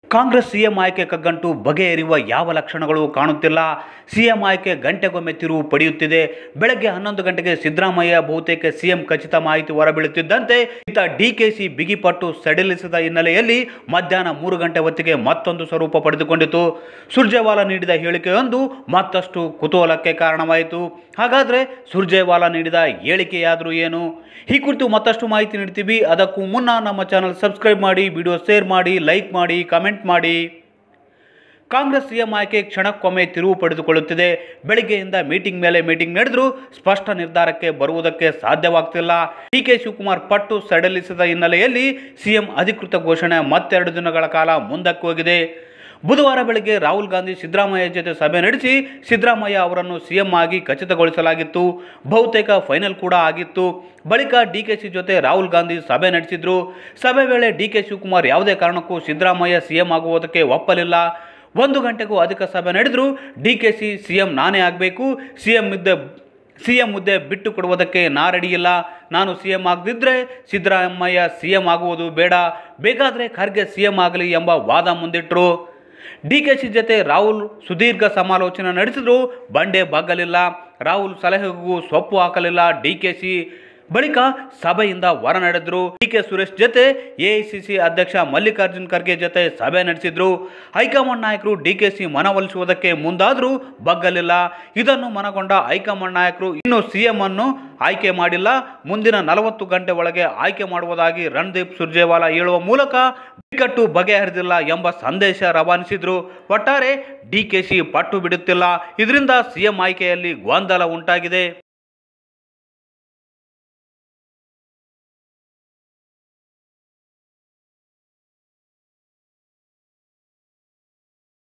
Congress CM ಆಯ್ಕೆ ಕಗ್ಗಂಟು ಬಗೆಹರಿಯುವ ಯಾವ ಲಕ್ಷಣಗಳು ಕಾಣುತ್ತಿಲ್ಲ ಸಿಎಂ ಆಯ್ಕೆ ಗಂಟೆಗೊಮ್ಮೆ ತಿರುವು ಪಡೆಯುತ್ತಿದೆ ಬೆಳಗ್ಗೆ ಹನ್ನೊಂದು ಗಂಟೆಗೆ ಸಿದ್ದರಾಮಯ್ಯ ಬಹುತೇಕ ಸಿಎಂ ಖಚಿತ ಮಾಹಿತಿ ಹೊರಬೀಳುತ್ತಿದ್ದಂತೆ ಇತ್ತ ಡಿಕೆಸಿ ಬಿಗಿಪಟ್ಟು ಸಡಿಲಿಸಿದ ಹಿನ್ನೆಲೆಯಲ್ಲಿ ಮಧ್ಯಾಹ್ನ ಮೂರು ಗಂಟೆ ಹೊತ್ತಿಗೆ ಮತ್ತೊಂದು ಸ್ವರೂಪ ಪಡೆದುಕೊಂಡಿತು ಸುರ್ಜೇವಾಲಾ ನೀಡಿದ ಹೇಳಿಕೆಯೊಂದು ಮತ್ತಷ್ಟು ಕುತೂಹಲಕ್ಕೆ ಕಾರಣವಾಯಿತು ಹಾಗಾದರೆ ಸುರ್ಜೇವಾಲಾ ನೀಡಿದ ಹೇಳಿಕೆಯಾದರೂ ಏನು ಈ ಕುರಿತು ಮತ್ತಷ್ಟು ಮಾಹಿತಿ ನೀಡ್ತೀವಿ ಅದಕ್ಕೂ ಮುನ್ನ ನಮ್ಮ ಚಾನಲ್ ಸಬ್ಸ್ಕ್ರೈಬ್ ಮಾಡಿ ವಿಡಿಯೋ ಶೇರ್ ಮಾಡಿ ಲೈಕ್ ಮಾಡಿ ಕಮೆಂಟ್ ಮಾಡಿ ಕಾಂಗ್ರೆಸ್ ಸಿಎಂ ಆಯ್ಕೆ ಕ್ಷಣಕ್ಕೊಮ್ಮೆ ತಿರುವು ಪಡೆದುಕೊಳ್ಳುತ್ತಿದೆ ಬೆಳಿಗ್ಗೆಯಿಂದ ಮೀಟಿಂಗ್ ಮೇಲೆ ಮೀಟಿಂಗ್ ನಡೆದರೂ ಸ್ಪಷ್ಟ ನಿರ್ಧಾರಕ್ಕೆ ಬರುವುದಕ್ಕೆ ಸಾಧ್ಯವಾಗ್ತಿಲ್ಲ ಡಿ ಕೆ ಶಿವಕುಮಾರ್ ಪಟ್ಟು ಸಡಿಲಿಸಿದ ಹಿನ್ನೆಲೆಯಲ್ಲಿ ಸಿಎಂ ಅಧಿಕೃತ ಘೋಷಣೆ ಮತ್ತೆರಡು ದಿನಗಳ ಕಾಲ ಮುಂದಕ್ಕೆ ಹೋಗಿದೆ ಬುಧವಾರ ಬೆಳಗ್ಗೆ ರಾಹುಲ್ ಗಾಂಧಿ ಸಿದ್ದರಾಮಯ್ಯ ಜೊತೆ ಸಭೆ ನಡೆಸಿ ಸಿದ್ದರಾಮಯ್ಯ ಅವರನ್ನು ಸಿಎಂ ಆಗಿ ಖಚಿತಗೊಳಿಸಲಾಗಿತ್ತು ಬಹುತೇಕ ಫೈನಲ್ ಕೂಡ ಆಗಿತ್ತು ಬಳಿಕ ಡಿಕೆಶಿ ಜೊತೆ ರಾಹುಲ್ ಗಾಂಧಿ ಸಭೆ ನಡೆಸಿದ್ರು ಸಭೆ ವೇಳೆ ಡಿಕೆ ಶಿವಕುಮಾರ್ ಯಾವುದೇ ಕಾರಣಕ್ಕೂ ಸಿದ್ದರಾಮಯ್ಯ ಸಿಎಂ ಆಗುವುದಕ್ಕೆ ಒಪ್ಪಲಿಲ್ಲ ಒಂದು ಗಂಟೆಗೂ ಅಧಿಕ ಸಭೆ ನಡೆದರೂ ಡಿಕೆಶಿ ಸಿಎಂ ನಾನೇ ಆಗಬೇಕು ಸಿಎಂ ಇದ್ದ ಸಿ ಎಂ ಹುದ್ದೆ ಬಿಟ್ಟು ಕೊಡುವುದಕ್ಕೆ ನಾ ರೆಡಿಯಿಲ್ಲ ನಾನು ಸಿ ಎಂ ಆಗದಿದ್ದರೆ ಸಿದ್ದರಾಮಯ್ಯ ಸಿ ಎಂ ಆಗುವುದು ಬೇಡ ಬೇಕಾದರೆ ಖರ್ಗೆ ಸಿ ಎಂ ಆಗಲಿ ಎಂಬ ವಾದ ಮುಂದಿಟ್ಟರು ಡಿ ಕೆ ಶಿ ಜೊತೆ ರಾಹುಲ್ ಸುದೀರ್ಘ ಸಮಾಲೋಚನೆ ನಡೆಸಿದ್ರು ಬಂಡೆ ಬಗ್ಗಲಿಲ್ಲ ರಾಹುಲ್ ಸಲಹೆಗೂ ಸೊಪ್ಪು ಹಾಕಲಿಲ್ಲ ಡಿ ಕೆ ಶಿ ಬಳಿಕ ಸಭೆಯಿಂದ ಹೊರ ನಡೆದ್ರು ಡಿ ಕೆ ಸುರೇಶ್ ಜೊತೆ ಎಐಸಿಸಿ ಅಧ್ಯಕ್ಷ ಮಲ್ಲಿಕಾರ್ಜುನ್ ಖರ್ಗೆ ಜೊತೆ ಸಭೆ ನಡೆಸಿದ್ರು ಹೈಕಮಾಂಡ್ ನಾಯಕರು ಡಿ ಕೆ ಸಿ ಮನವೊಲಿಸುವುದಕ್ಕೆ ಮುಂದಾದರೂ ಬಗ್ಗಲಿಲ್ಲ ಇದನ್ನು ಮನಗೊಂಡ ಹೈಕಮಾಂಡ್ ನಾಯಕರು ಇನ್ನು ಸಿಎಂ ಅನ್ನು ಆಯ್ಕೆ ಮಾಡಿಲ್ಲ ಮುಂದಿನ ನಲವತ್ತು ಗಂಟೆ ಒಳಗೆ ಆಯ್ಕೆ ಮಾಡುವುದಾಗಿ ರಣದೀಪ್ ಸುರ್ಜೇವಾಲಾ ಹೇಳುವ ಮೂಲಕ ಬಿಕ್ಕಟ್ಟು ಬಗೆಹರಿದಿಲ್ಲ ಎಂಬ ಸಂದೇಶ ರವಾನಿಸಿದ್ರು ಒಟ್ಟಾರೆ ಡಿ ಕೆ ಶಿ ಪಟ್ಟು ಬಿಡುತ್ತಿಲ್ಲ ಇದರಿಂದ ಸಿಎಂ ಆಯ್ಕೆಯಲ್ಲಿ ಗೊಂದಲ ಉಂಟಾಗಿದೆ